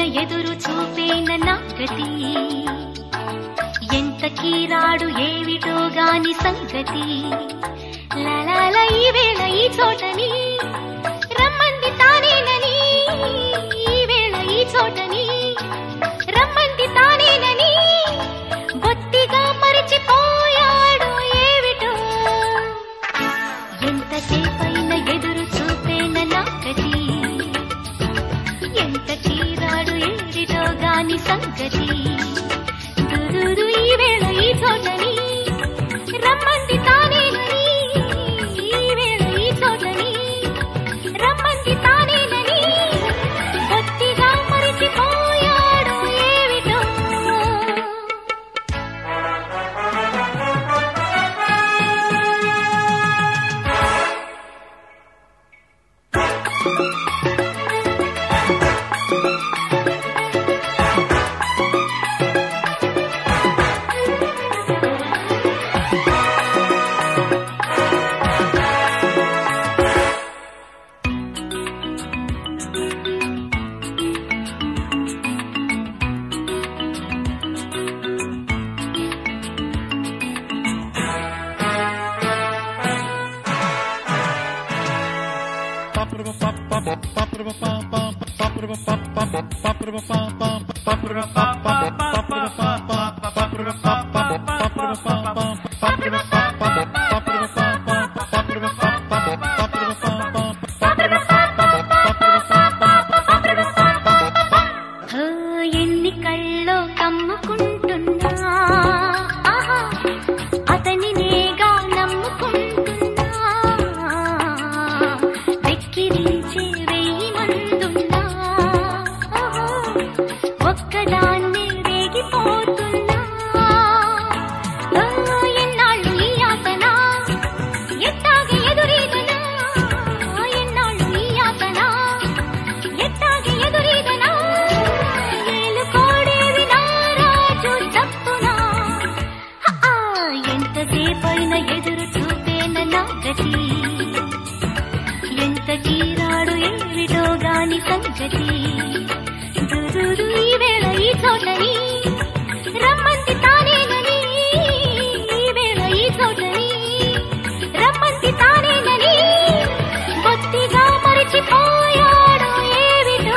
ఎదురు చూపేన నాగతి ఎంత కీరాడు ఏమిటో గాని సంగతి లలాల ఈ వేళ ఈ చోటని రమ్మంది తానేనని ఈ వేళ ఈ చోటని రమ్మంది తానేనని బొత్తిగా మరచిపోయాడు ఏమిటో ఎంతసేపైన ఎదురు చూపేన నాకటి ఎంత తీరాడు ఏడిటో గాని సంగతి దురుదు ఈ వేళ ఈ చోటని రమ్మంది తానేనని ఈ వేళ ఈ చోటని రమ్మంది తానేనని బొత్తిగా మరిచిపోయాడు ఏమిటో హో, ఎన్ని కళ్ళో కమ్ముకుంటున్నా ఆహా, అతని నేగా నమ్ముకుంటున్నా వెక్కిరించే వెయ్యి మందున్నా ఆహా, ఒక్కదాన్నే రేగిపోతున్నా ఓ, ఎన్నాళ్ళు ఈ యాతన ఎట్టాగే ఎదురీదనా ఎన్నాళ్ళు ఈ యాతన ఎట్టాగే ఎదురీదనా ఏలు కోడేవి నారాజు తప్పునా హా, ఎంతసేపైన ఎదురు చూపేన నా గతి ఎంత తీరాడు ఏమిటో గాని సంగతి దురుదు ఈ వేళ ఈ చోటని రమ్మంది తానేనని ఈ వేళ ఈ చోటని రమ్మంది తానేనని బొత్తిగా మరిచిపోయాడు ఏమిటో